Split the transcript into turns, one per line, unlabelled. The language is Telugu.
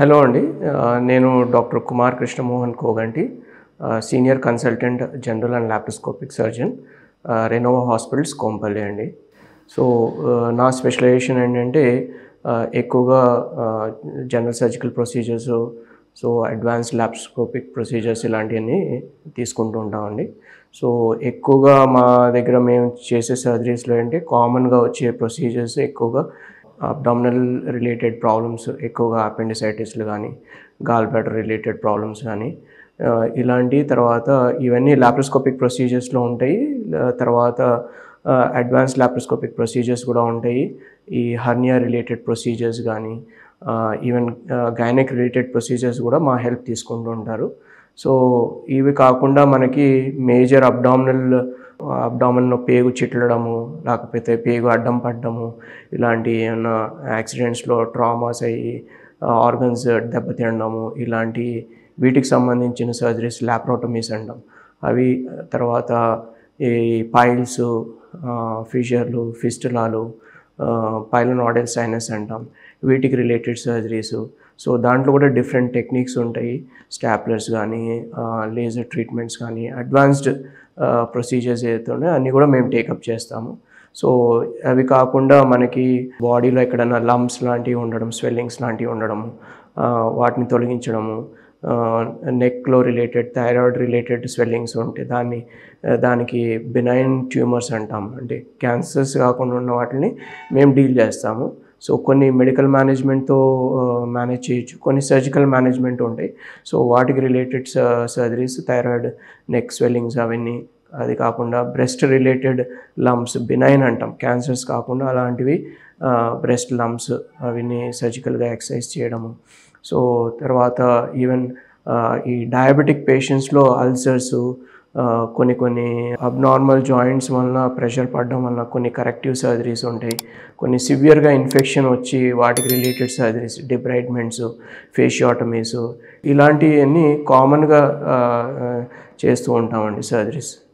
హలో అండి ఆ, నేను డాక్టర్ కుమార్ కృష్ణమోహన్ కోగంటి ఆ, senior consultant general and laparoscopic surgeon ఆ, రెనోవా హాస్పిటల్స్ కోంపల్లి అండి సో ఆ, నా స్పెషలైజేషన్ ఏంటంటే ఆ, ఎక్కువగా ఆ, general surgical procedures so advance laparoscopic procedures ఇలాంటివన్నీ తీసుకుంటూ ఉంటామండి సో ఎక్కువగా మా దగ్గర మేము చేసే సర్జరీస్లో ఏంటి కామన్గా వచ్చే ప్రొసీజర్స్ ఎక్కువగా అబ్డామినల్ రిలేటెడ్ ప్రాబ్లమ్స్ ఎక్కువగా అపెండిసైటిస్లు కానీ గాల్ బ్లాడర్ రిలేటెడ్ ప్రాబ్లమ్స్ కానీ ఆ, ఇలాంటి తర్వాత ఇవన్నీ లాప్రోస్కోపిక్ ప్రొసీజర్స్లో ఉంటాయి ఆ, తర్వాత అడ్వాన్స్ లాప్రోస్కోపిక్ ప్రొసీజర్స్ కూడా ఉంటాయి ఈ హర్నియా రిలేటెడ్ ప్రొసీజర్స్ కానీ ఈవెన్ గైనక్ రిలేటెడ్ ప్రొసీజర్స్ కూడా మా హెల్ప్ తీసుకుంటూ ఉంటారు సో ఇవి కాకుండా మనకి మేజర్ అబ్డామినల్ అబ్డామినల్ పేగు చిట్లడము లేకపోతే పేగు అడ్డం పడ్డము ఇలాంటి ఏమైనా యాక్సిడెంట్స్లో ట్రామాస్ అయ్యి ఆర్గన్స్ దెబ్బతినడము ఇలాంటి వీటికి సంబంధించిన సర్జరీస్ ల్యాప్రోటమీస్ అంటాం అవి తర్వాత ఈ పైల్స్ ఫిషర్లు ఫిస్టులాలు పైలనాడల్ సైనస్ అంటాం వీటికి రిలేటెడ్ సర్జరీస్ సో దాంట్లో కూడా డిఫరెంట్ టెక్నిక్స్ ఉంటాయి స్టాప్లర్స్ కానీ లేజర్ ట్రీట్మెంట్స్ కానీ అడ్వాన్స్డ్ ప్రొసీజర్స్ ఏదైతే ఉన్నాయో అన్నీ కూడా మేము టేకప్ చేస్తాము సో అవి కాకుండా మనకి బాడీలో ఎక్కడైనా లంప్స్ లాంటివి ఉండడం స్వెల్లింగ్స్ లాంటివి ఉండడము ఆ, వాటిని తొలగించడము నెక్లో రిలేటెడ్ థైరాయిడ్ రిలేటెడ్ స్వెల్లింగ్స్ ఉంటే దాన్ని ఆ, దానికి బినైన్ ట్యూమర్స్ అంటాం అంటే క్యాన్సర్స్ కాకుండా ఉన్న వాటిని మేము డీల్ చేస్తాము సో కొన్ని మెడికల్ మేనేజ్మెంట్తో మేనేజ్ చేయొచ్చు కొన్ని సర్జికల్ మేనేజ్మెంట్ ఉంటాయి సో వాటికి related surgeries thyroid neck swellings అవన్నీ అది కాకుండా బ్రెస్ట్ రిలేటెడ్ లంప్స్ బినైన్ అంటాం క్యాన్సర్స్ కాకుండా అలాంటివి బ్రెస్ట్ లంప్స్ అవన్నీ సర్జికల్గా ఎక్సర్సైజ్ చేయడము సో తర్వాత ఈవెన్ ఈ డయాబెటిక్ పేషెంట్స్లో అల్సర్స్ కొన్ని కొన్ని అబ్నార్మల్ జాయింట్స్ వలన ప్రెషర్ పడడం వలన కొన్ని కరెక్టివ్ సర్జరీస్ ఉంటాయి కొన్ని సివియర్గా ఇన్ఫెక్షన్ వచ్చి వాటికి రిలేటెడ్ సర్జరీస్ డిబ్రైడ్మెంట్స్ ఫేషియాటమీస్ ఇలాంటివన్నీ కామన్గా చేస్తూ ఉంటామండి సర్జరీస్